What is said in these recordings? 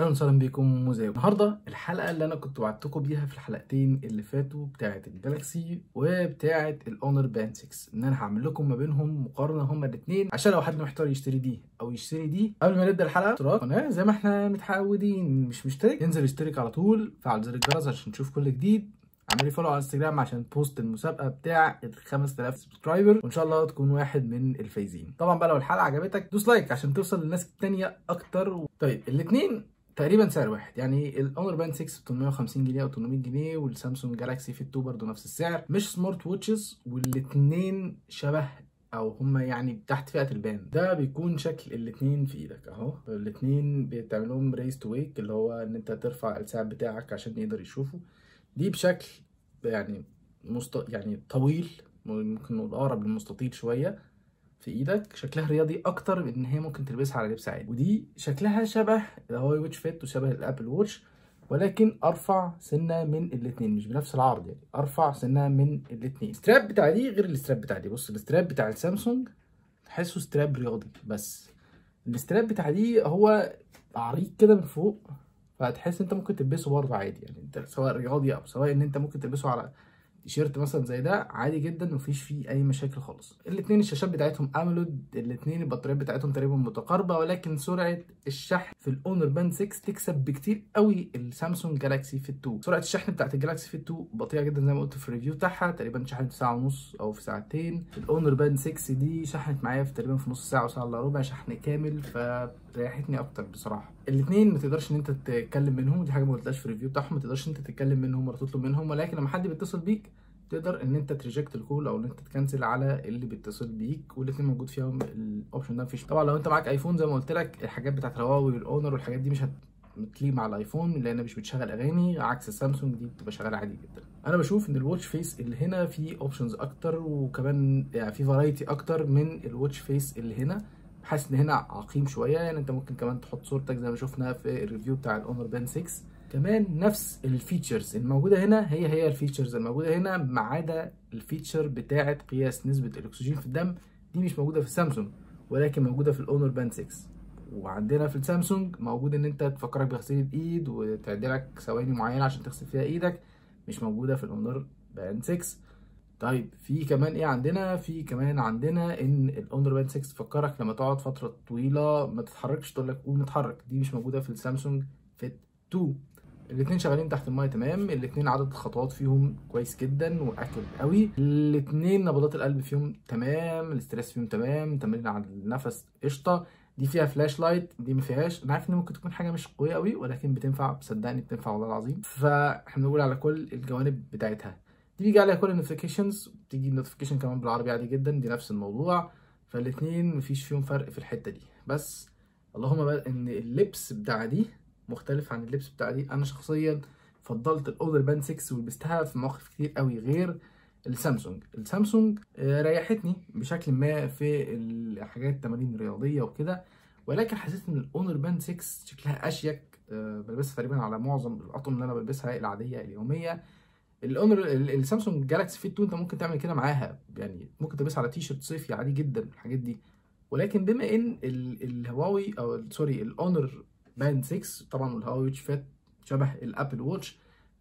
اهلا وسهلا بكم مزايا النهارده الحلقه اللي انا كنت وعدتكم بيها في الحلقتين اللي فاتوا بتاعه الجالكسي وبتاعه الاونر باند 6 ان انا هعمل لكم ما بينهم مقارنه هما الاثنين عشان لو حد محتار يشتري دي او يشتري دي قبل ما نبدا الحلقه اشتراك قناه زي ما احنا متعودين مش مشترك انزل اشترك على طول فعل زر الجرس عشان تشوف كل جديد اعملي فولو على انستجرام عشان بوست المسابقه بتاع ال 5000 سبسكرايبر وان شاء الله تكون واحد من الفايزين طبعا بقى لو الحلقه عجبتك دوس لايك عشان توصل للناس التانية اكتر طيب الاثنين تقريبا سعر واحد يعني الاونر باند 6 ب 850 جنيه او 800 جنيه والسامسونج جالاكسي فيت 2 برضه نفس السعر مش سمارت ووتشز والاثنين شبه او هما يعني تحت فئه الباند ده بيكون شكل الاثنين في ايدك اهو الاثنين بتعمل لهم ريس تو ويك اللي هو ان انت ترفع الساعه بتاعك عشان يقدر يشوفه دي بشكل يعني مست... يعني طويل ممكن نقول اقرب للمستطيل شويه في ايدك شكلها رياضي اكتر من ان هي ممكن تلبسها على لبس عادي ودي شكلها شبه الهواوي واتش فيت وشبه الابل واتش ولكن ارفع سنه من الاثنين مش بنفس العرض يعني ارفع سنه من الاثنين الستراب بتاع دي غير الستراب بتاع دي بص الستراب بتاع السامسونج تحسه ستراب رياضي بس الستراب بتاع دي هو عريض كده من فوق فهتحس انت ممكن تلبسه برضه عادي يعني انت سواء رياضي او سواء ان انت ممكن تلبسه على تيشيرت مثلا زي ده عادي جدا مفيش فيه اي مشاكل خالص الاثنين الشاشات بتاعتهم امولود الاثنين البطاريات بتاعتهم تقريبا متقاربه ولكن سرعه الشحن في الاونر باند 6 تكسب بكتير قوي السامسونج جالاكسي فيت 2 سرعه الشحن بتاعت الجالاكسي فيت 2 بطيئه جدا زي ما قلت في الريفيو بتاعها تقريبا شحنت في ساعه ونص او في ساعتين الاونر باند 6 دي شحنت معايا في تقريبا في نص ساعه وساعه الا ربع شحن كامل فريحتني اكتر بصراحه الاثنين ما تقدرش ان انت تتكلم منهم دي حاجه ما قلتهاش في الريفيو بتاعهم ما تقدرش ان انت تتكلم منهم ولا تطلب منهم ولكن لما حد بيتصل بيك تقدر ان انت تريجكت الكول او ان انت تكنسل على اللي بيتصل بيك والاثنين موجود فيهم الاوبشن ده مفيش طبعا لو انت معاك ايفون زي ما قلت لك الحاجات بتاعت هواوي والاونر والحاجات دي مش هتليق مع الايفون لان مش بتشغل اغاني عكس السامسونج دي بتبقى شغاله عادي جدا انا بشوف ان الواتش فيس اللي هنا فيه اوبشنز اكتر وكمان يعني في فرايتي اكتر من الواتش فيس اللي هنا حاسس ان هنا عقيم شويه يعني انت ممكن كمان تحط صورتك زي ما شفنا في الريفيو بتاع الاونر بان 6 كمان نفس الفيتشرز الموجوده هنا هي هي الفيتشرز الموجوده هنا ما عدا الفيتشر بتاعه قياس نسبه الاكسجين في الدم دي مش موجوده في السامسونج ولكن موجوده في الاونر باند 6 وعندنا في السامسونج موجود ان انت تفكرك بغسيل الايد وتعدلك ثواني معينه عشان تغسل فيها ايدك مش موجوده في الاونر باند 6 طيب في كمان ايه عندنا في كمان عندنا ان الاونر باند 6 تفكرك لما تقعد فتره طويله ما تتحركش تقول لك قوم اتحرك دي مش موجوده في السامسونج فيت 2 الاثنين شغالين تحت المايه تمام الاثنين عدد الخطوات فيهم كويس جدا واكيوريت قوي الاثنين نبضات القلب فيهم تمام الاستريس فيهم تمام تمرين على النفس قشطه دي فيها فلاش لايت دي ما فيهاش انا عارف ان ممكن تكون حاجه مش قويه قوي ولكن بتنفع صدقني بتنفع والله العظيم فاحنا بنقول على كل الجوانب بتاعتها دي بيجي عليها كل النوتيفيكيشنز بتيجي النوتيفيكيشن كمان بالعربي عادي جدا دي نفس الموضوع فالاثنين مفيش فيهم فرق في الحته دي بس اللهم بقى ان اللبس بتاع دي مختلف عن اللبس بتاع دي انا شخصيا فضلت الاونر باند 6 ولبستها في مواقف كتير قوي غير السامسونج السامسونج ريحتني بشكل ما في الحاجات التمارين الرياضيه وكده ولكن حسيت ان الاونر باند 6 شكلها اشيك بلبسها تقريبا على معظم الاطقم اللي انا بلبسها العاديه اليوميه الاونر السامسونج جالاكسي فيت 2 انت ممكن تعمل كده معاها يعني ممكن تلبسها على تي شيرت صيفي عادي جدا الحاجات دي ولكن بما ان الهواوي او سوري الاونر باند 6 طبعا والهواوي واتش فات شبه الابل واتش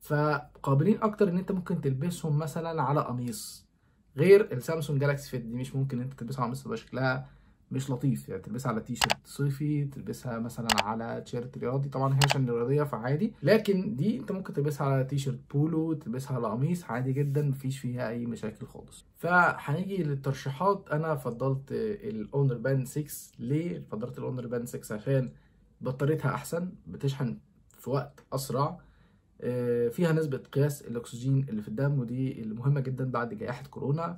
فقابلين اكتر ان انت ممكن تلبسهم مثلا على قميص غير السامسونج جالاكسي فيت دي مش ممكن انت تلبسها على قميص تبقى شكلها مش لطيف يعني تلبسها على تي شيرت صيفي تلبسها مثلا على تيشيرت رياضي طبعا هي عشان رياضيه فعادي لكن دي انت ممكن تلبسها على تي شيرت بولو تلبسها على قميص عادي جدا مفيش فيها اي مشاكل خالص فهنيجي للترشيحات انا فضلت الاونر باند 6 ليه فضلت الاونر باند 6 عشان بطاريتها احسن بتشحن في وقت اسرع فيها نسبة قياس الأكسجين اللي في الدم ودي اللي مهمة جدا بعد جائحة كورونا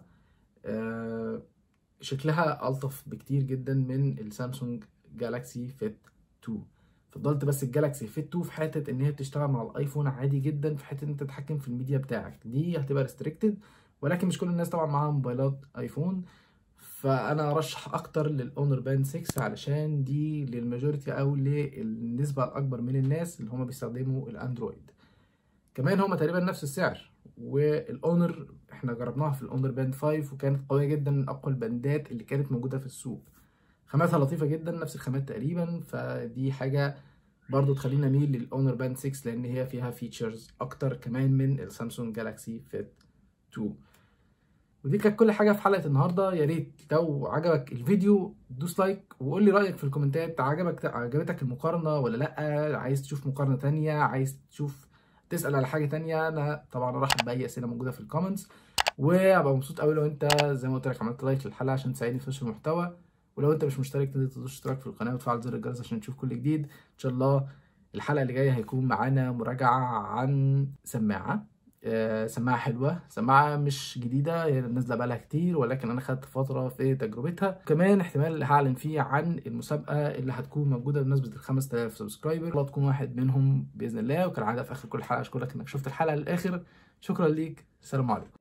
شكلها ألطف بكتير جدا من السامسونج جالاكسي فيت 2 فضلت بس الجالاكسي فيت 2 في حتة إن هي بتشتغل مع الأيفون عادي جدا في حتة إن أنت تتحكم في الميديا بتاعك دي هتبقى ريستريكتد ولكن مش كل الناس طبعا معاها موبايلات أيفون فانا ارشح اكتر للاونر باند 6 علشان دي للماجوريتي او للنسبه الاكبر من الناس اللي هم بيستخدموا الاندرويد كمان هما تقريبا نفس السعر والاونر احنا جربناها في الاونر باند 5 وكانت قويه جدا من اقوى الباندات اللي كانت موجوده في السوق خاماتها لطيفه جدا نفس الخامات تقريبا فدي حاجه برضو تخلينا نميل للاونر باند 6 لان هي فيها فيتشرز اكتر كمان من السامسونج جالاكسي فيت 2 ودي كانت كل حاجه في حلقه النهارده يا ريت لو عجبك الفيديو دوس لايك وقول لي رايك في الكومنتات عجبك عجبتك المقارنه ولا لا عايز تشوف مقارنه تانية عايز تشوف تسال على حاجه تانية انا طبعا ارحب باي اسئله موجوده في الكومنتس وابقى مبسوط قوي لو انت زي ما قلت لك عملت لايك للحلقه عشان تساعدني في نشر المحتوى ولو انت مش مشترك تقدر تدوس اشتراك في القناه وتفعل زر الجرس عشان تشوف كل جديد ان شاء الله الحلقه اللي جايه هيكون معانا مراجعه عن سماعه آه، سماعه حلوه سماعه مش جديده هي نازله بقالها كتير ولكن انا خدت فتره في تجربتها كمان احتمال اللي هعلن فيه عن المسابقه اللي هتكون موجوده بمناسبه ال 5000 سبسكرايبر الله تكون واحد منهم باذن الله وكالعاده في اخر كل حلقه اشكرك انك شفت الحلقه للاخر شكرا ليك السلام عليكم